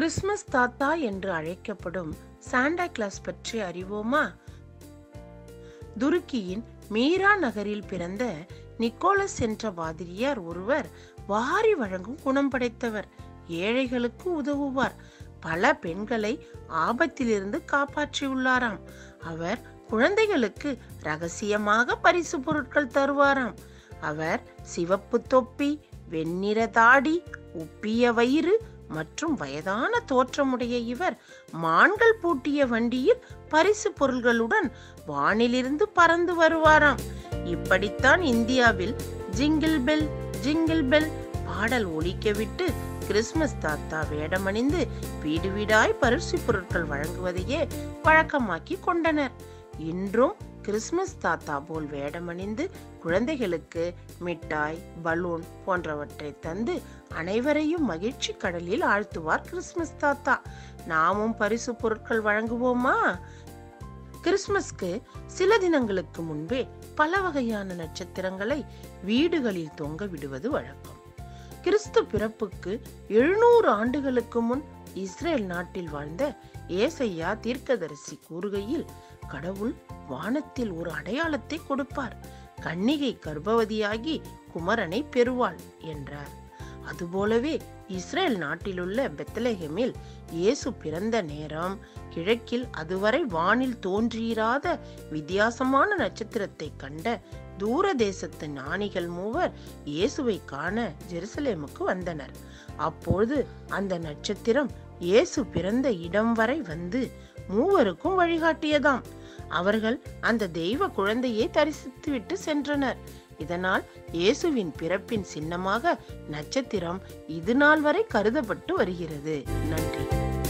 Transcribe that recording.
Christmas தாத்தா என்று அழைக்கப்படும் சாண்டா கிளாஸ் பற்றி அறிவோமா துருக்கியின் மீரா நகரில் பிறந்த நிக்கோலஸ் என்ற பாதிரியார் ஒருவர் வாரி வழங்கும் குணம் படைத்தவர் ஏழைகளுக்கு உதவுவார் பல பெண்களை ஆபத்திலிருந்து காப்பாற்றியுள்ளாராம் அவர் குழந்தைகளுக்கு ரகசியமாக பரிசு பொருட்கள் தருவாராம் அவர் சிவப்பு தொப்பி வெண்ணிற தாடி உப்பிய வயிறு மற்றும் வயதான தோற்றமுடைய இவர் மான்கள் பூட்டிய வண்டியில் பரிசு பொருள்களுடன் வானிலிருந்து பறந்து வருவாராம் இப்படித்தான் இந்தியாவில் ஜிங்கிள் பெல் ஜிங்கிள் பெல் பாடல் ஒலிக்கவிட்டு கிறிஸ்மஸ் தாத்தா வேடமணிந்து வீடு வீடாய் பரிசு பொருட்கள் வழங்குவதையே வழக்கமாக்கி கொண்டனர் இன்றும் கிறிஸ்மஸ் தாத்தா போல் வேடமணிந்து குழந்தைகளுக்கு மிட்டாய் பலூன் போன்றவற்றை தந்து அனைவரையும் மகிழ்ச்சி கடலில் ஆழ்த்துவார் கிறிஸ்மஸ் தாத்தா நாமும் பரிசு பொருட்கள் வழங்குவோமா கிறிஸ்மஸ்க்கு சில தினங்களுக்கு முன்பே பல வகையான நட்சத்திரங்களை வீடுகளில் தொங்க விடுவது வழக்கம் கிறிஸ்து பிறப்புக்கு எழுநூறு ஆண்டுகளுக்கு முன் இஸ்ரேல் நாட்டில் வாழ்ந்த ஏசையா தீர்க்கதரிசி கூறுகையில் கடவுள் வானத்தில் ஒரு அடையாளத்தை கொடுப்பார் கன்னிகை கர்ப்பவதியாகி குமரனை பெறுவாள் என்றார் அதுபோலவே இஸ்ரேல் நாட்டிலுள்ள பெத்லஹேமில் இயேசு பிறந்த நேரம் கிழக்கில் அதுவரை வானில் தோன்றியிராத வித்தியாசமான நட்சத்திரத்தை கண்ட தூர தேசத்து ஞானிகள் மூவர் இயேசுவை காண ஜெருசலேமுக்கு வந்தனர் அப்பொழுது அந்த நட்சத்திரம் இயேசு பிறந்த இடம் வரை வந்து மூவருக்கும் வழிகாட்டியதாம் அவர்கள் அந்த தெய்வ குழந்தையை தரிசித்துவிட்டு சென்றனர் இதனால் இயேசுவின் பிறப்பின் சின்னமாக நட்சத்திரம் இது நாள் வரை கருதப்பட்டு வருகிறது நன்றி